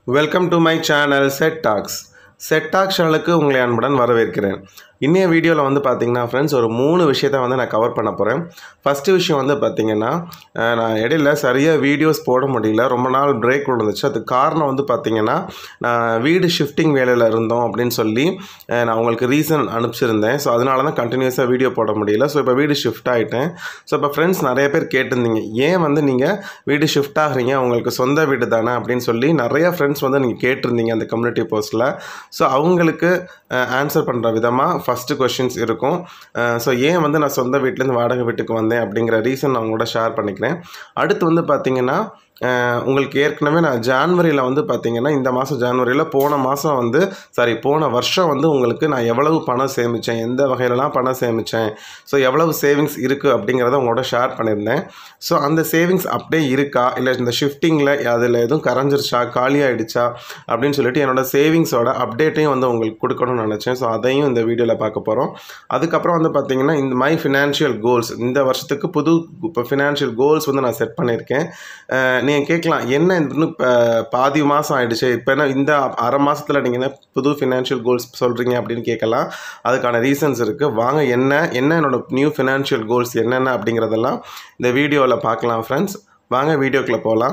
welcome to my channel set talks set talk சேனலுக்கு உங்களை அன்புடன் வரவேற்கிறேன் இன்னைய வீடியோவில் வந்து பார்த்தீங்கன்னா ஃப்ரெண்ட்ஸ் ஒரு மூணு விஷயத்த வந்து நான் கவர் பண்ண போகிறேன் ஃபஸ்ட்டு விஷயம் வந்து பார்த்தீங்கன்னா அஹ், நான் இடையில சரியாக வீடியோஸ் போட முடியல ரொம்ப நாள் பிரேக் விழுந்துச்சு அதுக்கு காரணம் வந்து பார்த்தீங்கன்னா நான் வீடு ஷிஃப்டிங் வேலையில் இருந்தோம் அப்படின்னு சொல்லி அஹ், நான் உங்களுக்கு ரீசன் அனுப்பிச்சிருந்தேன் ஸோ அதனால தான் கண்டினியூஸாக வீடியோ போட முடியல ஸோ இப்போ வீடு ஷிஃப்ட் ஆகிட்டேன் ஸோ இப்போ ஃப்ரெண்ட்ஸ் நிறைய பேர் கேட்டிருந்தீங்க ஏன் வந்து நீங்கள் வீடு ஷிஃப்ட் ஆகுறீங்க உங்களுக்கு சொந்த வீடு தானே அப்படின்னு சொல்லி நிறைய ஃப்ரெண்ட்ஸ் வந்து நீங்கள் கேட்டிருந்தீங்க அந்த கம்யூனிட்டி போஸ்ட்டில் ஸோ அவங்களுக்கு ஆன்சர் பண்ணுற விதமாக ஃபஸ்ட்டு கொஷின்ஸ் இருக்கும் ஸோ ஏன் வந்து நான் சொந்த வீட்டிலேருந்து வாடகை வீட்டுக்கு வந்தேன் அப்படிங்கிற ரீசன் நான் உங்களோட ஷேர் பண்ணிக்கிறேன் அடுத்து வந்து பார்த்தீங்கன்னா அஹ், உங்களுக்கு ஏற்கனவே நான் ஜான்வரியில் வந்து பார்த்தீங்கன்னா இந்த மாதம் ஜான்வரியில் போன மாதம் வந்து சாரி போன வருஷம் வந்து உங்களுக்கு நான் எவ்வளவு பணம் சேமித்தேன் எந்த வகையிலலாம் பணம் சேமித்தேன் ஸோ எவ்வளவு சேவிங்ஸ் இருக்குது அப்படிங்கிறத உங்களோட ஷேர் பண்ணியிருந்தேன் ஸோ அந்த சேவிங்ஸ் அப்படியே இருக்கா இல்லை இந்த ஷிஃப்டிங்கில் அதில் எதுவும் கரைஞ்சிருச்சா காலியாகிடுச்சா அப்படின்னு சொல்லிட்டு என்னோட சேவிங்ஸோட அப்டேட்டையும் வந்து உங்களுக்கு கொடுக்கணும்னு நினச்சேன் ஸோ அதையும் இந்த வீடியோவில் பார்க்க போகிறோம் அதுக்கப்புறம் வந்து பார்த்தீங்கன்னா இந்த மை ஃபினான்ஷியல் கோல்ஸ் இந்த வருஷத்துக்கு புது இப்போ ஃபினான்ஷியல் கோல்ஸ் வந்து நான் செட் பண்ணியிருக்கேன் நீங்கள் கேட்கலாம் என்ன இன்னும் இப்போ பாதி மாதம் ஆயிடுச்சு இப்போ என்ன இந்த அரை மாதத்தில் நீங்கள் என்ன புது ஃபினான்ஷியல் கோல்ஸ் சொல்கிறீங்க அப்படின்னு கேட்கலாம் அதுக்கான ரீசன்ஸ் இருக்குது வாங்க என்ன என்ன என்னோட நியூ ஃபினான்ஷியல் கோல்ஸ் என்னென்ன அப்படிங்கிறதெல்லாம் இந்த வீடியோவில் பார்க்கலாம் ஃப்ரெண்ட்ஸ் வாங்க வீடியோக்குள்ளே போகலாம்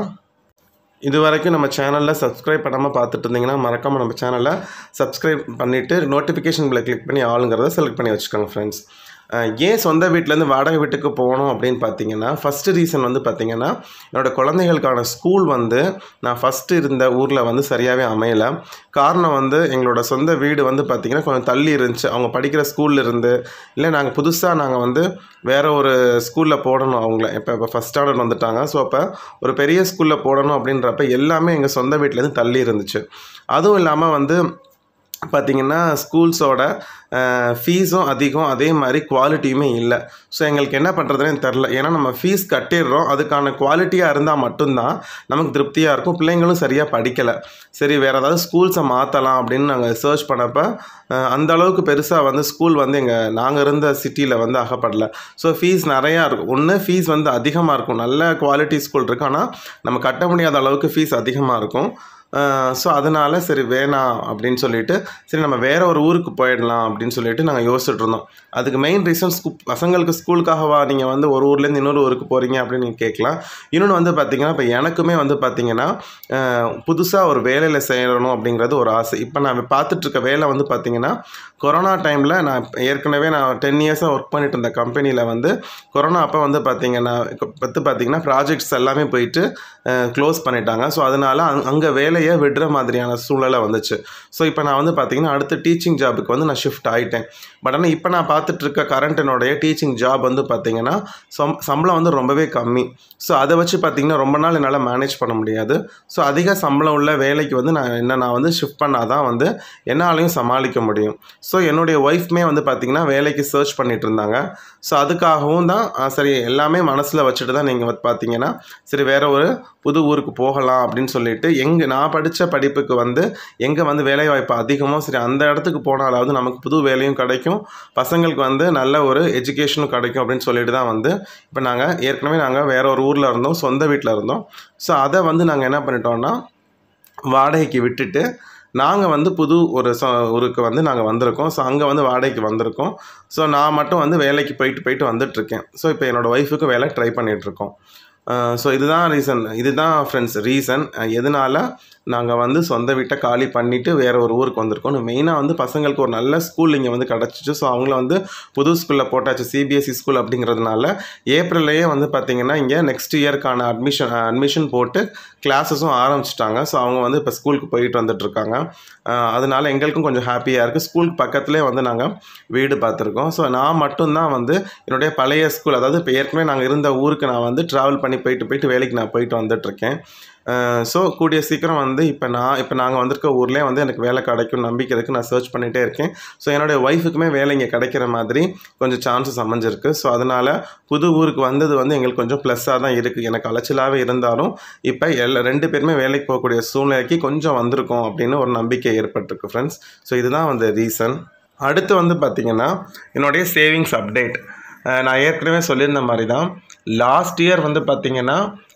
இது வரைக்கும் நம்ம சேனலில் சப்ஸ்கிரைப் பண்ணாமல் பார்த்துட்டு இருந்தீங்கன்னா மறக்காமல் நம்ம சேனலை சப்ஸ்கிரைப் பண்ணிவிட்டு நோட்டிஃபிகேஷன் பில் கிளிக் பண்ணி ஆளுங்கிறத செலக்ட் பண்ணி வச்சுக்கோங்க ஃப்ரெண்ட்ஸ் ஏன் சொந்த வீட்டிலேருந்து வாடகை வீட்டுக்கு போகணும் அப்படின்னு பார்த்தீங்கன்னா ஃபஸ்ட்டு ரீசன் வந்து பார்த்தீங்கன்னா என்னோட குழந்தைகளுக்கான ஸ்கூல் வந்து நான் ஃபஸ்ட்டு இருந்த ஊரில் வந்து சரியாகவே அமையலை காரணம் வந்து எங்களோட சொந்த வீடு வந்து பார்த்திங்கன்னா கொஞ்சம் தள்ளி இருந்துச்சு அவங்க படிக்கிற ஸ்கூல்ல இருந்து இல்லை நாங்கள் புதுசாக நாங்கள் வந்து வேறு ஒரு ஸ்கூலில் போடணும் அவங்கள இப்போ இப்போ ஃபஸ்ட் ஸ்டாண்டர்ட் வந்துட்டாங்க ஸோ அப்போ ஒரு பெரிய ஸ்கூலில் போடணும் அப்படின்றப்ப எல்லாமே எங்கள் சொந்த வீட்டிலேருந்து தள்ளி இருந்துச்சு அதுவும் இல்லாமல் வந்து பார்த்திங்கன்னா ஸ்கூல்ஸோட ஃபீஸும் அதிகம் அதே மாதிரி குவாலிட்டியுமே இல்லை ஸோ எங்களுக்கு என்ன பண்ணுறதுனே தெரில ஏன்னா நம்ம ஃபீஸ் கட்டிடுறோம் அதுக்கான குவாலிட்டியாக இருந்தால் மட்டும்தான் நமக்கு திருப்தியாக இருக்கும் பிள்ளைங்களும் சரியாக படிக்கலை சரி வேறு ஏதாவது ஸ்கூல்ஸை மாற்றலாம் அப்படின்னு நாங்கள் சர்ச் பண்ணப்போ அஹ், அந்த அளவுக்கு பெருசாக வந்து ஸ்கூல் வந்து எங்கள் நாங்கள் இருந்த சிட்டியில் வந்து அகப்படல ஸோ ஃபீஸ் நிறையா இருக்கும் ஒன்று ஃபீஸ் வந்து அதிகமாக இருக்கும் நல்ல குவாலிட்டி ஸ்கூல் இருக்கு ஆனால் நம்ம கட்ட முடியாத அளவுக்கு ஃபீஸ் அதிகமாக இருக்கும் ஸோ அதனால் சரி வேணாம் அப்படின்னு சொல்லிட்டு சரி நம்ம வேற ஒரு ஊருக்கு போயிடலாம் அப்படின்னு சொல்லிட்டு நாங்கள் யோசிச்சுட்டு இருந்தோம் அதுக்கு மெயின் ரீசன் ஸ்கூ பசங்களுக்கு ஸ்கூலுக்காகவா நீங்கள் வந்து ஒரு ஊர்லேருந்து இன்னொரு ஊருக்கு போகிறீங்க அப்படின்னு நீங்கள் கேட்கலாம் இன்னொன்று வந்து பார்த்தீங்கன்னா இப்போ எனக்குமே வந்து பார்த்தீங்கன்னா புதுசாக ஒரு வேலையில் செய்யணும் அப்படிங்கிறது ஒரு ஆசை இப்போ நான் பார்த்துட்டு இருக்க வேலை வந்து பார்த்தீங்கன்னா கொரோனா டைமில் நான் ஏற்கனவே நான் டென் இயர்ஸாக ஒர்க் பண்ணிட்டு இருந்த கம்பெனியில் வந்து கொரோனா அப்போ வந்து பார்த்தீங்கன்னா பத்து பார்த்தீங்கன்னா ப்ராஜெக்ட்ஸ் எல்லாமே போயிட்டு க்ளோஸ் பண்ணிட்டாங்க ஸோ அதனால் அங் அங்கே வேலையை விடுற மாதிரியான சூழ்நிலை வந்துச்சு ஸோ இப்போ நான் வந்து பார்த்தீங்கன்னா அடுத்த டீச்சிங் ஜாபுக்கு வந்து நான் ஷிஃப்ட் ஆகிட்டேன் பட் ஆனால் இப்போ நான் பார்த்துட்டு இருக்க கரண்ட் என்னுடைய டீச்சிங் ஜாப் வந்து பார்த்தீங்கன்னா சம் சம்பளம் வந்து ரொம்பவே கம்மி ஸோ அதை வச்சு பார்த்தீங்கன்னா ரொம்ப நாள் என்னால் மேனேஜ் பண்ண முடியாது ஸோ அதிக சம்பளம் உள்ள வேலைக்கு வந்து நான் என்ன நான் வந்து ஷிஃப்ட் பண்ணால் தான் வந்து என்னாலையும் சமாளிக்க முடியும் ஸோ என்னுடைய ஒய்ஃப்மே வந்து பார்த்திங்கன்னா வேலைக்கு சர்ச் பண்ணிட்டு இருந்தாங்க ஸோ அதுக்காகவும் தான் ஆ, சரி எல்லாமே மனசில் வச்சுட்டு தான் நீங்கள் வந்து பார்த்தீங்கன்னா சரி வேற ஒரு புது ஊருக்கு போகலாம் அப்படின்னு சொல்லிட்டு எங்கே நான் படித்த படிப்புக்கு வந்து எங்கே வந்து வேலைவாய்ப்பு அதிகமோ சரி அந்த இடத்துக்கு போனாலாவது நமக்கு புது வேலையும் கிடைக்கும் பசங்களுக்கு வந்து நல்ல ஒரு எஜுகேஷனும் கிடைக்கும் அப்படின்னு சொல்லிட்டு தான் வந்து இப்போ நாங்கள் ஏற்கனவே நாங்கள் வேற ஒரு ஊரில் இருந்தோம் சொந்த வீட்டில் இருந்தோம் ஸோ அதை வந்து நாங்கள் என்ன பண்ணிட்டோம்னா வாடகைக்கு விட்டுட்டு நாங்கள் வந்து புது ஒரு சொ ஊருக்கு வந்து நாங்கள் வந்திருக்கோம் ஸோ அங்கே வந்து வாடகைக்கு வந்திருக்கோம் ஸோ நான் மட்டும் வந்து வேலைக்கு போயிட்டு போயிட்டு வந்துட்டுருக்கேன் ஸோ இப்போ என்னோடய ஒய்ஃபுக்கு வேலை ட்ரை பண்ணிகிட்ருக்கோம் ஸோ இதுதான் ரீசன் இதுதான் ஃப்ரெண்ட்ஸ் ரீசன் எதனால நாங்கள் வந்து சொந்த வீட்டை காலி பண்ணிவிட்டு வேறு ஒரு ஊருக்கு வந்திருக்கோம் மெயினாக வந்து பசங்களுக்கு ஒரு நல்ல ஸ்கூல் இங்கே வந்து கிடச்சிச்சு ஸோ அவங்கள வந்து புது ஸ்கூலில் போட்டாச்சு சிபிஎஸ்சி ஸ்கூல் அப்படிங்கிறதுனால ஏப்ரல்லையே வந்து பார்த்திங்கன்னா இங்கே நெக்ஸ்ட் இயர்க்கான அட்மிஷன் அட்மிஷன் போட்டு கிளாஸஸும் ஆரம்பிச்சிட்டாங்க ஸோ அவங்க வந்து இப்போ ஸ்கூலுக்கு போயிட்டு வந்துட்டுருக்காங்க அதனால எங்களுக்கும் கொஞ்சம் ஹாப்பியாக இருக்குது ஸ்கூலுக்கு பக்கத்துலேயே வந்து நாங்கள் வீடு பார்த்துருக்கோம் ஸோ நான் மட்டும்தான் வந்து என்னுடைய பழைய ஸ்கூல் அதாவது இப்போ ஏற்கனவே நாங்கள் இருந்த ஊருக்கு நான் வந்து ட்ராவல் பண்ணி போயிட்டு போயிட்டு வேலைக்கு நான் போயிட்டு வந்துட்டுருக்கேன் ஸோ கூடிய சீக்கிரம் வந்து இப்போ நான் இப்போ நாங்கள் வந்திருக்க ஊர்லேயே வந்து எனக்கு வேலை கிடைக்கும் நம்பிக்கை இருக்குது நான் சர்ச் பண்ணிகிட்டே இருக்கேன் ஸோ என்னுடைய ஒய்ஃபுக்குமே வேலை இங்கே கிடைக்கிற மாதிரி கொஞ்சம் சான்சஸ் அமைஞ்சிருக்கு ஸோ அதனால் புது ஊருக்கு வந்தது வந்து எங்களுக்கு கொஞ்சம் ப்ளஸ்ஸாக தான் இருக்குது எனக்கு அலைச்சலாகவே இருந்தாலும் இப்போ எல்லா ரெண்டு பேருமே வேலைக்கு போகக்கூடிய சூழ்நிலைக்கு கொஞ்சம் வந்திருக்கோம் அப்படின்னு ஒரு நம்பிக்கை ஏற்பட்டிருக்கு ஃப்ரெண்ட்ஸ் ஸோ இதுதான் வந்து ரீசன் அடுத்து வந்து பார்த்திங்கன்னா என்னுடைய சேவிங்ஸ் அப்டேட் நான் ஏற்கனவே சொல்லியிருந்த மாதிரி தான் லாஸ்ட் இயர் வந்து பார்த்திங்கன்னா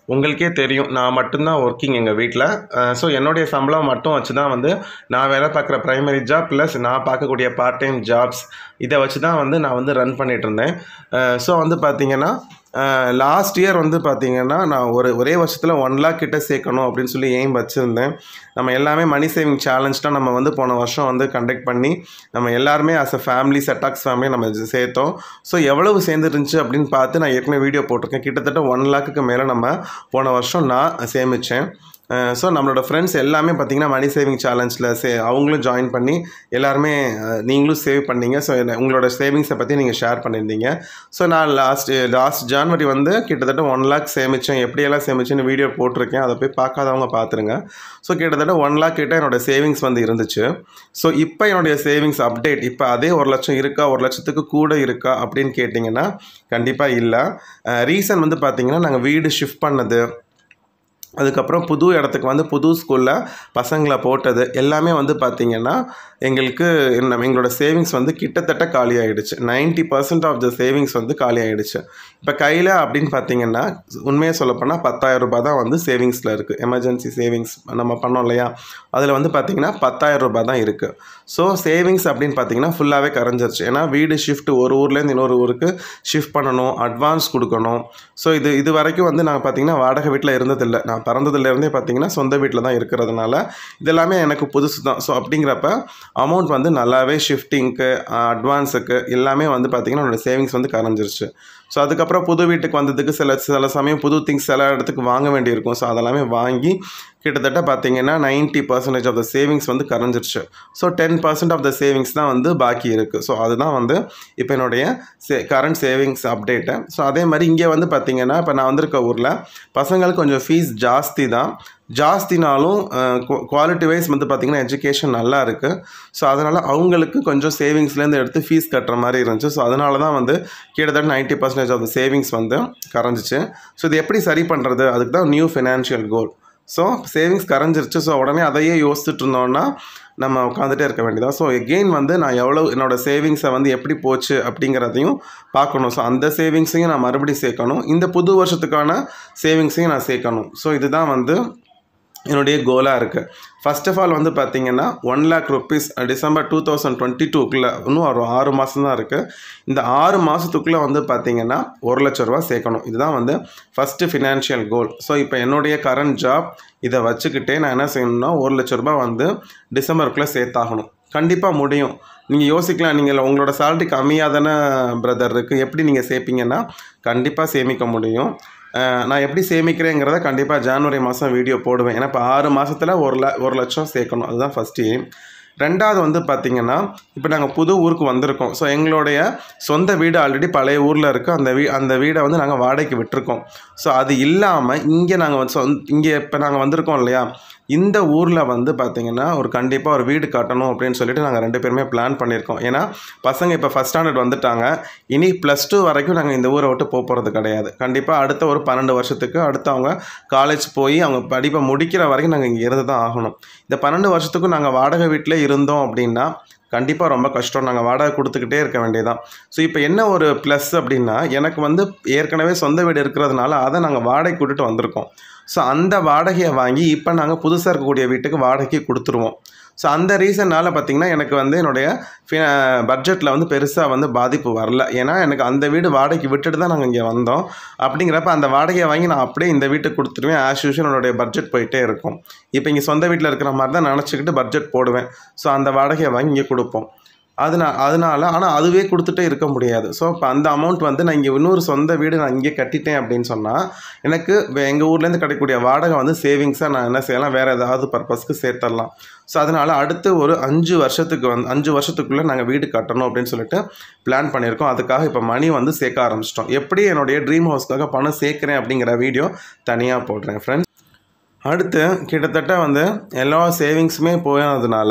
உங்களுக்கே தெரியும் நான் மட்டும்தான் ஒர்க்கிங் எங்கள் வீட்டில் ஸோ என்னுடைய சம்பளம் மட்டும் வச்சு தான் வந்து நான் வேலை பார்க்குற ப்ரைமரி ஜாப் ப்ளஸ் நான் பார்க்கக்கூடிய பார்ட் டைம் ஜாப்ஸ் இதை வச்சு தான் வந்து நான் வந்து ரன் பண்ணிகிட்டு இருந்தேன் ஸோ வந்து பார்த்தீங்கன்னா லாஸ்ட் இயர் வந்து பார்த்தீங்கன்னா நான் ஒரு ஒரே வருஷத்தில் ஒன் லேக் கிட்ட சேர்க்கணும் அப்படின்னு சொல்லி எய்ம் வச்சுருந்தேன் நம்ம எல்லாமே மணி சேவிங் சேலஞ்ச் தான் நம்ம வந்து போன வருஷம் வந்து கண்டக்ட் பண்ணி நம்ம எல்லாருமே as a family set talks family நம்ம இது சேர்த்தோம் ஸோ எவ்வளவு சேர்ந்துருந்துச்சு அப்படின்னு பார்த்து நான் ஏற்கனவே வீடியோ போட்டிருக்கேன் கிட்டத்தட்ட ஒன் லேக்குக்கு மேலே நம்ம போன வருஷம் நான் சேமித்தேன் ஸோ நம்மளோட ஃப்ரெண்ட்ஸ் எல்லாமே பார்த்தீங்கன்னா மணி சேவிங் சேலஞ்சில் சே அவங்களும் ஜாயின் பண்ணி எல்லாருமே அஹ், நீங்களும் சேவ் பண்ணீங்க ஸோ உங்களோட சேவிங்ஸை பற்றி நீங்கள் ஷேர் பண்ணியிருந்தீங்க ஸோ நான் லாஸ்ட் லாஸ்ட் ஜான்வரி வந்து கிட்டத்தட்ட ஒன் லேக் சேமித்தேன் எப்படியெல்லாம் சேமிச்சேன்னு வீடியோ போட்டிருக்கேன் அதை போய் பார்க்காதவங்க பார்த்துருங்க ஸோ கிட்டத்தட்ட ஒன் லேக் கிட்ட என்னோட சேவிங்ஸ் வந்து இருந்துச்சு ஸோ இப்போ என்னுடைய சேவிங்ஸ் அப்டேட் இப்போ அதே ஒரு லட்சம் இருக்கா ஒரு லட்சத்துக்கு கூட இருக்கா அப்படின்னு கேட்டிங்கன்னா கண்டிப்பாக இல்லை ரீசன் வந்து பார்த்தீங்கன்னா நாங்கள் வீடு ஷிஃப்ட் பண்ணது அதுக்கப்புறம் புது இடத்துக்கு வந்து புது ஸ்கூலில் பசங்களை போட்டது எல்லாமே வந்து பார்த்திங்கன்னா எங்களுக்கு நம்ம எங்களோட சேவிங்ஸ் வந்து கிட்டத்தட்ட காலி ஆகிடுச்சு ninety percent of the savings வந்து காலி ஆகிடுச்சு இப்போ கையில் அப்படின்னு பார்த்தீங்கன்னா உண்மையாக சொல்லப்போனால் பத்தாயிரம் ரூபாய் தான் வந்து சேவிங்ஸில் இருக்குது எமர்ஜென்சி சேவிங்ஸ் நம்ம பண்ணோம் இல்லையா அதில் வந்து பார்த்திங்கன்னா பத்தாயிரம் ரூபாய் தான் இருக்குது ஸோ சேவிங்ஸ் அப்படின்னு பார்த்தீங்கன்னா ஃபுல்லாகவே கரைஞ்சிருச்சு ஏன்னா வீடு ஷிஃப்ட் ஒரு ஊர்லேருந்து இன்னொரு ஊருக்கு ஷிஃப்ட் பண்ணணும் அட்வான்ஸ் கொடுக்கணும் ஸோ இது இது வரைக்கும் வந்து நாங்கள் பார்த்தீங்கன்னா வாடகை வீட்டில் இருந்ததில்லை நான் பிறந்ததுலேருந்தே பார்த்தீங்கன்னா சொந்த வீட்டில் தான் இருக்கிறதுனால இதெல்லாமே எனக்கு புதுசு தான் ஸோ அப்படிங்கிறப்ப அமௌண்ட் வந்து நல்லாவே ஷிஃப்டிங்க்கு அட்வான்ஸுக்கு எல்லாமே வந்து பார்த்திங்கன்னா என்னோடய சேவிங்ஸ் வந்து கரைஞ்சிருச்சு ஸோ அதுக்கப்புறம் புது வீட்டுக்கு வந்ததுக்கு சில சில சமயம் புது திங்ஸ் சில இடத்துக்கு வாங்க வேண்டியிருக்கும் ஸோ அதெல்லாமே வாங்கி கிட்டத்தட்ட பார்த்தீங்கன்னா ninety percentage of the savings வந்து கரைஞ்சிருச்சு so ten percent of the savings தான் வந்து பாக்கி இருக்குது ஸோ அதுதான் வந்து இப்போ என்னுடைய say current savings update so அதே மாதிரி இங்கே வந்து பார்த்தீங்கன்னா இப்போ நான் வந்திருக்க ஊரில் பசங்களுக்கு கொஞ்சம் ஃபீஸ் ஜாஸ்தி தான் ஜாஸ்தினாலும் குவாலிட்டி வைஸ் வந்து பார்த்திங்கன்னா எஜுகேஷன் நல்லா இருக்குது ஸோ அதனால் அவங்களுக்கு கொஞ்சம் சேவிங்ஸ்லேருந்து எடுத்து ஃபீஸ் கட்டுற மாதிரி இருந்துச்சு ஸோ அதனால தான் வந்து கிட்டத்தட்ட ninety percentage of the savings வந்து கரைஞ்சிச்சு ஸோ இது எப்படி சரி பண்ணுறது அதுக்கு தான் new financial goal so savings கரைஞ்சிருச்சு ஸோ உடனே அதையே யோசிச்சுட்டு இருந்தோன்னா நம்ம உட்காந்துட்டே இருக்க வேண்டியதான் ஸோ எகெயின் வந்து நான் எவ்வளோ என்னோடய சேவிங்ஸை வந்து எப்படி போச்சு அப்படிங்கிறதையும் பார்க்கணும் ஸோ அந்த சேவிங்ஸையும் நான் மறுபடியும் சேர்க்கணும் இந்த புது வருஷத்துக்கான சேவிங்ஸையும் நான் சேர்க்கணும் ஸோ இதுதான் வந்து என்னுடைய கோலாக இருக்குது ஃபர்ஸ்ட் ஆஃப் ஆல் வந்து பார்த்தீங்கன்னா one lakh rupees December two thousand twenty டூக்குள்ளே இன்னும் ஒரு ஆறு மாதம் தான் இருக்குது இந்த ஆறு மாதத்துக்குள்ளே வந்து பார்த்தீங்கன்னா ஒரு லட்ச ரூபா சேர்க்கணும் இதுதான் வந்து ஃபஸ்ட்டு ஃபினான்ஷியல் கோல் ஸோ இப்போ என்னுடைய கரண்ட் ஜாப் இதை வச்சுக்கிட்டே நான் என்ன செய்யணும்னா ஒரு லட்ச ரூபா வந்து டிசம்பருக்குள்ளே சேர்த்தாகணும் கண்டிப்பாக முடியும் நீங்கள் யோசிக்கலாம் நீங்கள் உங்களோட சேலரி கம்மியாக தானே பிரதர் இருக்குது எப்படி நீங்கள் சேர்ப்பீங்கன்னா கண்டிப்பாக சேமிக்க முடியும் அஹ் நான் எப்படி சேமிக்கிறேங்கிறத கண்டிப்பாக ஜான்வரி மாதம் வீடியோ போடுவேன் ஏன்னா இப்போ ஆறு மாதத்தில் ஒரு ல ஒரு லட்சம் சேர்க்கணும் அதுதான் ஃபஸ்ட் எய்ம் ரெண்டாவது வந்து பார்த்திங்கன்னா இப்போ நாங்கள் புது ஊருக்கு வந்திருக்கோம் ஸோ எங்களுடைய சொந்த வீடு ஆல்ரெடி பழைய ஊரில் இருக்குது அந்த வீ அந்த வீடை வந்து நாங்கள் வாடகைக்கு விட்டுருக்கோம் ஸோ அது இல்லாமல் இங்கே நாங்கள் வந்து சொந் இங்கே இப்போ நாங்கள் வந்திருக்கோம் இல்லையா இந்த ஊரில் வந்து பார்த்திங்கன்னா ஒரு கண்டிப்பாக ஒரு வீடு கட்டணும் அப்படின்னு சொல்லிட்டு நாங்கள் ரெண்டு பேருமே பிளான் பண்ணியிருக்கோம் ஏன்னா பசங்க இப்போ ஃபஸ்ட் ஸ்டாண்டர்ட் வந்துட்டாங்க இனி ப்ளஸ் டூ வரைக்கும் நாங்கள் இந்த ஊரை விட்டு போக போகிறது கிடையாது கண்டிப்பாக அடுத்த ஒரு பன்னெண்டு வருஷத்துக்கு அடுத்து அவங்க காலேஜ் போய் அவங்க படிப்பை முடிக்கிற வரைக்கும் நாங்கள் இங்கே இருந்து தான் ஆகணும் இந்த பன்னெண்டு வருஷத்துக்கும் நாங்கள் வாடகை வீட்டிலே இருந்தோம் அப்படின்னா கண்டிப்பாக ரொம்ப கஷ்டம் நாங்கள் வாடகை கொடுத்துக்கிட்டே இருக்க வேண்டியதான் ஸோ இப்போ என்ன ஒரு ப்ளஸ் அப்படின்னா எனக்கு வந்து ஏற்கனவே சொந்த வீடு இருக்கிறதுனால அதை நாங்கள் வாடகை கூட்டிட்டு வந்திருக்கோம் ஸோ அந்த வாடகையை வாங்கி இப்போ நாங்கள் புதுசாக இருக்கக்கூடிய வீட்டுக்கு வாடகைக்கு கொடுத்துருவோம் ஸோ அந்த ரீசன்னால் பார்த்திங்கன்னா எனக்கு வந்து என்னுடைய பட்ஜெட்டில் வந்து பெருசாக வந்து பாதிப்பு வரல ஏன்னா எனக்கு அந்த வீடு வாடகைக்கு விட்டுட்டு தான் நாங்கள் இங்கே வந்தோம் அப்படிங்கிறப்ப அந்த வாடகையை வாங்கி நான் அப்படியே இந்த வீட்டுக்கு கொடுத்துருவேன் ஆஸ் யூஷுவல் என்னுடைய பட்ஜெட் போயிட்டே இருக்கும் இப்போ இங்கே சொந்த வீட்டில் இருக்கிற மாதிரி தான் நினச்சிக்கிட்டு பட்ஜெட் போடுவேன் ஸோ அந்த வாடகையை வாங்கி இங்கே கொடுப்போம் அதனால் அதனால் ஆனால் அதுவே கொடுத்துட்டே இருக்க முடியாது ஸோ இப்போ அந்த அமௌண்ட் வந்து நான் இங்கே இன்னொரு சொந்த வீடு நான் இங்கே கட்டிட்டேன் அப்படின்னு சொன்னால் எனக்கு எங்கள் ஊர்லேருந்து கிடைக்கக்கூடிய வாடகை வந்து சேவிங்ஸாக நான் என்ன செய்யலாம் வேறு ஏதாவது பர்பஸ்க்கு சேர்த்துடலாம் ஸோ அதனால் அடுத்து ஒரு அஞ்சு வருஷத்துக்கு வந்து அஞ்சு வருஷத்துக்குள்ளே நாங்கள் வீடு கட்டணும் அப்படின்னு சொல்லிட்டு பிளான் பண்ணியிருக்கோம் அதுக்காக இப்போ மணி வந்து சேர்க்க ஆரம்பிச்சிட்டோம் எப்படி என்னுடைய ட்ரீம் ஹவுஸ்க்காக பணம் சேர்க்குறேன் அப்படிங்கிற வீடியோ தனியாக போடுறேன் ஃப்ரெண்ட்ஸ் அடுத்து கிட்டத்தட்ட வந்து எல்லா சேவிங்ஸுமே போனதுனால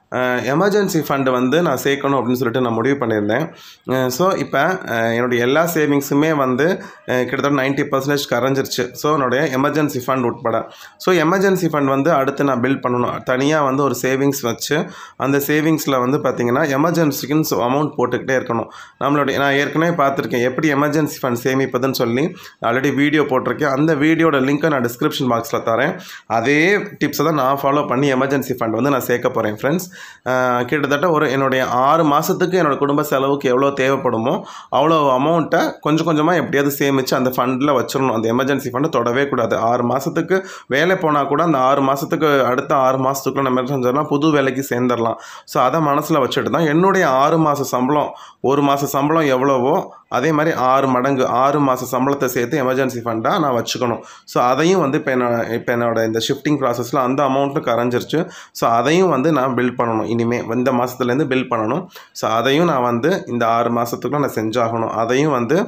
எமர்ஜென்சி ஃபண்டு வந்து நான் சேர்க்கணும் அப்படின்னு சொல்லிட்டு நான் முடிவு பண்ணியிருந்தேன் ஸோ இப்போ என்னுடைய எல்லா சேவிங்ஸுமே வந்து அஹ், கிட்டத்தட்ட நைன்ட்டி பர்சன்டேஜ் கரைஞ்சிருச்சு ஸோ என்னுடைய எமர்ஜென்சி ஃபண்ட் உட்பட ஸோ எமர்ஜென்சி ஃபண்ட் வந்து அடுத்து நான் பில்ட் பண்ணணும் தனியாக வந்து ஒரு சேவிங்ஸ் வச்சு அந்த சேவிங்ஸில் வந்து பார்த்திங்கன்னா எமர்ஜென்சிக்குன்னு அமௌண்ட் போட்டுக்கிட்டே இருக்கணும் நம்மளுடைய நான் ஏற்கனவே பார்த்துருக்கேன் எப்படி எமர்ஜென்சி ஃபண்ட் சேமிப்பதுன்னு சொல்லி ஆல்ரெடி வீடியோ போட்டிருக்கேன் அந்த வீடியோட லிங்க்கை நான் டிஸ்கிரிப்ஷன் பாக்ஸில் தரேன் அதே டிப்ஸை தான் நான் ஃபாலோ பண்ணி எமர்ஜென்சி ஃபண்ட் வந்து நான் சேர்க்க போகிறேன் ஃப்ரெண்ட்ஸ் கிட்டத்தட்ட ஒரு என்னுடைய ஆறு மாதத்துக்கு என்னோட குடும்ப செலவுக்கு எவ்வளோ தேவைப்படுமோ அவ்வளோ அமௌண்ட்டை கொஞ்சம் கொஞ்சமாக எப்படியாவது சேமித்து அந்த ஃபண்டில் வச்சிடணும் அந்த எமர்ஜென்சி ஃபண்டை தொடவே கூடாது ஆறு மாதத்துக்கு வேலை போனால் கூட அந்த ஆறு மாதத்துக்கு அடுத்த ஆறு மாதத்துக்குள்ள நம்ம என்ன செஞ்சிடலாம் புது வேலைக்கு சேர்ந்துடலாம் ஸோ அதை மனசில் வச்சுட்டு தான் என்னுடைய ஆறு மாத சம்பளம் ஒரு மாத சம்பளம் எவ்வளவோ அதே மாதிரி ஆறு மடங்கு ஆறு மாத சம்பளத்தை சேர்த்து எமர்ஜென்சி ஃபண்டாக நான் வச்சுக்கணும் ஸோ அதையும் வந்து இப்போ என்ன இப்போ என்னோட இந்த ஷிஃப்டிங் ப்ராசஸில் அந்த அமௌண்ட்டும் கரைஞ்சிருச்சு ஸோ அதையும் வந்து நான் பில் பண்ணணும் இனிமேல் இந்த மாதத்துலேருந்து பில் பண்ணணும் ஸோ அதையும் நான் வந்து இந்த ஆறு மாதத்துக்குள்ள நான் செஞ்சாகணும் அதையும் வந்து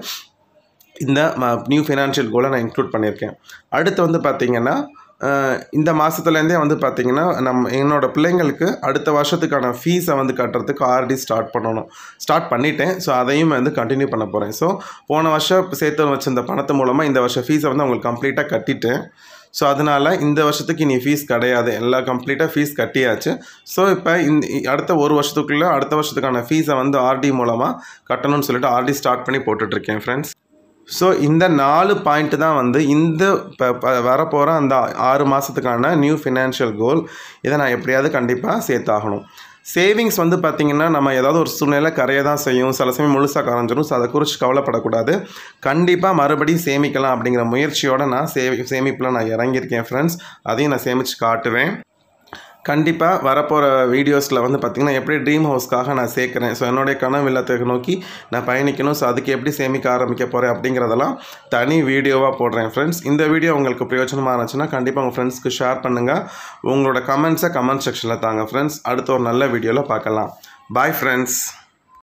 இந்த நியூ ஃபினான்ஷியல் கோலை நான் இன்க்ளூட் பண்ணியிருக்கேன் அடுத்து வந்து பார்த்திங்கன்னா அஹ், இந்த மாதத்துலேருந்தே வந்து பார்த்திங்கன்னா நம்ம என்னோட பிள்ளைங்களுக்கு அடுத்த வருஷத்துக்கான ஃபீஸை வந்து கட்டுறதுக்கு ஆர்டி ஸ்டார்ட் பண்ணணும் ஸ்டார்ட் பண்ணிட்டேன் ஸோ அதையும் வந்து கண்டினியூ பண்ண போகிறேன் ஸோ போன வருஷம் சேர்த்து வச்சிருந்த பணத்து மூலமாக இந்த வருஷம் ஃபீஸை வந்து அவங்களுக்கு கம்ப்ளீட்டாக கட்டிட்டேன் ஸோ அதனால் இந்த வருஷத்துக்கு இனி ஃபீஸ் கிடையாது எல்லாம் கம்ப்ளீட்டாக ஃபீஸ் கட்டியாச்சு ஸோ இப்போ இந்த அடுத்த ஒரு வருஷத்துக்குள்ளே அடுத்த வருஷத்துக்கான ஃபீஸை வந்து ஆர்டி மூலமாக கட்டணும்னு சொல்லிட்டு ஆர்டி ஸ்டார்ட் பண்ணி போட்டுட்ருக்கேன் ஃப்ரெண்ட்ஸ் ஸோ இந்த நாலு பாயிண்ட் தான் வந்து இந்த இப்போ வரப்போகிற அந்த ஆறு மாதத்துக்கான நியூ ஃபினான்ஷியல் கோல் இதை நான் எப்படியாவது கண்டிப்பாக சேர்த்தாகணும் சேவிங்ஸ் வந்து பார்த்திங்கன்னா நம்ம ஏதாவது ஒரு சூழ்நிலை கரைய தான் செய்யும் சில சமயம் முழுசாக கரைஞ்சிரும் ஸோ அதை குறித்து கவலைப்படக்கூடாது கண்டிப்பாக மறுபடியும் சேமிக்கலாம் அப்படிங்கிற முயற்சியோடு நான் சேவி சேமிப்பில் நான் இறங்கியிருக்கேன் ஃப்ரெண்ட்ஸ் அதையும் நான் சேமித்து காட்டுவேன் கண்டிப்பாக வரப்போகிற வீடியோஸில் வந்து பார்த்திங்கன்னா எப்படி ட்ரீம் ஹவுஸ்க்காக நான் சேர்க்குறேன் ஸோ என்னுடைய கனவு இல்லத்தை நோக்கி நான் பயணிக்கணும் ஸோ அதுக்கு எப்படி சேமிக்க ஆரம்பிக்க போகிறேன் அப்படிங்கிறதெல்லாம் தனி வீடியோவாக போடுறேன் ஃப்ரெண்ட்ஸ் இந்த வீடியோ உங்களுக்கு பிரயோஜனமாக இருந்துச்சுன்னா கண்டிப்பாக உங்கள் ஃப்ரெண்ட்ஸ்க்கு ஷேர் பண்ணுங்கள் உங்களோட கமெண்ட்ஸை கமெண்ட் செக்ஷனில் தாங்க ஃப்ரெண்ட்ஸ் அடுத்த ஒரு நல்ல வீடியோவில் பார்க்கலாம் பாய் ஃப்ரெண்ட்ஸ்